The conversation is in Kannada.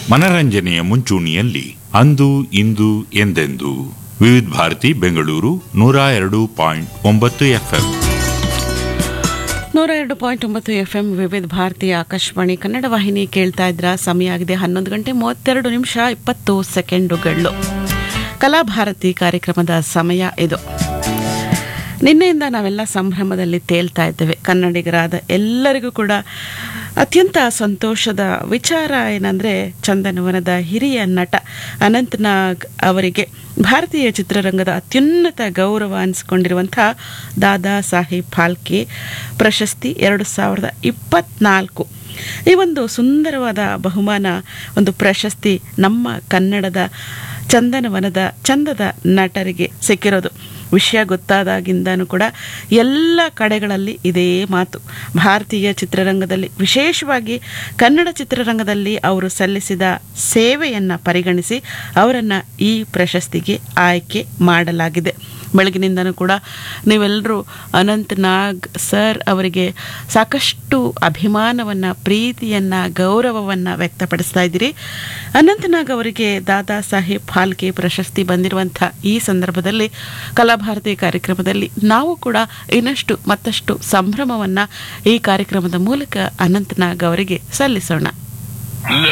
ಮನರಂಜನೆಯ ಮುಂಚೂಣಿಯಲ್ಲಿ ಅಂದು ಇಂದು ಎಂದೆಂದು ವಿವಿಧ ಭಾರತಿ ಬೆಂಗಳೂರು ನೂರ ಎರಡು ಪಾಯಿಂಟ್ ಒಂಬತ್ತು ಎಫ್ಎಂ ನೂರ ಎರಡು ಪಾಯಿಂಟ್ ಒಂಬತ್ತು ಎಫ್ ಎಂ ವಿವಿಧ ಭಾರತಿ ಆಕಾಶವಾಣಿ ಕನ್ನಡ ವಾಹಿನಿ ಕೇಳ್ತಾ ಇದ್ರ ಸಮಯ ಆಗಿದೆ ಹನ್ನೊಂದು ಗಂಟೆ ಮೂವತ್ತೆರಡು ನಿಮಿಷ ಇಪ್ಪತ್ತು ಸೆಕೆಂಡುಗಳು ಕಲಾಭಾರತಿ ಕಾರ್ಯಕ್ರಮದ ಸಮಯ ಇದು ನಿನ್ನೆಯಿಂದ ನಾವೆಲ್ಲ ಸಂಭ್ರಮದಲ್ಲಿ ತೇಲ್ತಾ ಇದ್ದೇವೆ ಕನ್ನಡಿಗರಾದ ಎಲ್ಲರಿಗೂ ಕೂಡ ಅತ್ಯಂತ ಸಂತೋಷದ ವಿಚಾರ ಏನಂದರೆ ಚಂದನವನದ ಹಿರಿಯ ನಟ ಅನಂತನಾಗ್ ಅವರಿಗೆ ಭಾರತೀಯ ಚಿತ್ರರಂಗದ ಅತ್ಯುನ್ನತ ಗೌರವ ಅನಿಸಿಕೊಂಡಿರುವಂಥ ದಾದಾ ಸಾಹೇಬ್ ಫಾಲ್ಕೆ ಪ್ರಶಸ್ತಿ ಎರಡು ಸಾವಿರದ ಇಪ್ಪತ್ನಾಲ್ಕು ಈ ಒಂದು ಸುಂದರವಾದ ಬಹುಮಾನ ಒಂದು ಪ್ರಶಸ್ತಿ ನಮ್ಮ ಕನ್ನಡದ ಚಂದನವನದ ಚಂದದ ನಟರಿಗೆ ಸಿಕ್ಕಿರೋದು ವಿಷಯ ಗೊತ್ತಾದಾಗಿಂದನೂ ಕೂಡ ಎಲ್ಲ ಕಡೆಗಳಲ್ಲಿ ಇದೇ ಮಾತು ಭಾರತೀಯ ಚಿತ್ರರಂಗದಲ್ಲಿ ವಿಶೇಷವಾಗಿ ಕನ್ನಡ ಚಿತ್ರರಂಗದಲ್ಲಿ ಅವರು ಸಲ್ಲಿಸಿದ ಸೇವೆಯನ್ನು ಪರಿಗಣಿಸಿ ಅವರನ್ನು ಈ ಪ್ರಶಸ್ತಿಗೆ ಆಯ್ಕೆ ಮಾಡಲಾಗಿದೆ ಬೆಳಗಿನಿಂದನೂ ಕೂಡ ನೀವೆಲ್ಲರೂ ಅನಂತ್ ನಾಗ್ ಸರ್ ಅವರಿಗೆ ಸಾಕಷ್ಟು ಅಭಿಮಾನವನ್ನು ಪ್ರೀತಿಯನ್ನು ಗೌರವವನ್ನು ವ್ಯಕ್ತಪಡಿಸ್ತಾ ಇದ್ದೀರಿ ಅನಂತ್ ನಾಗ್ ಅವರಿಗೆ ದಾದಾ ಸಾಹೇಬ್ ಫಾಲ್ಕೆ ಪ್ರಶಸ್ತಿ ಬಂದಿರುವಂಥ ಈ ಸಂದರ್ಭದಲ್ಲಿ ಕಲಾಭಾರತಿ ಕಾರ್ಯಕ್ರಮದಲ್ಲಿ ನಾವು ಕೂಡ ಇನ್ನಷ್ಟು ಮತ್ತಷ್ಟು ಸಂಭ್ರಮವನ್ನು ಈ ಕಾರ್ಯಕ್ರಮದ ಮೂಲಕ ಅನಂತ್ ನಾಗ್ ಅವರಿಗೆ ಸಲ್ಲಿಸೋಣ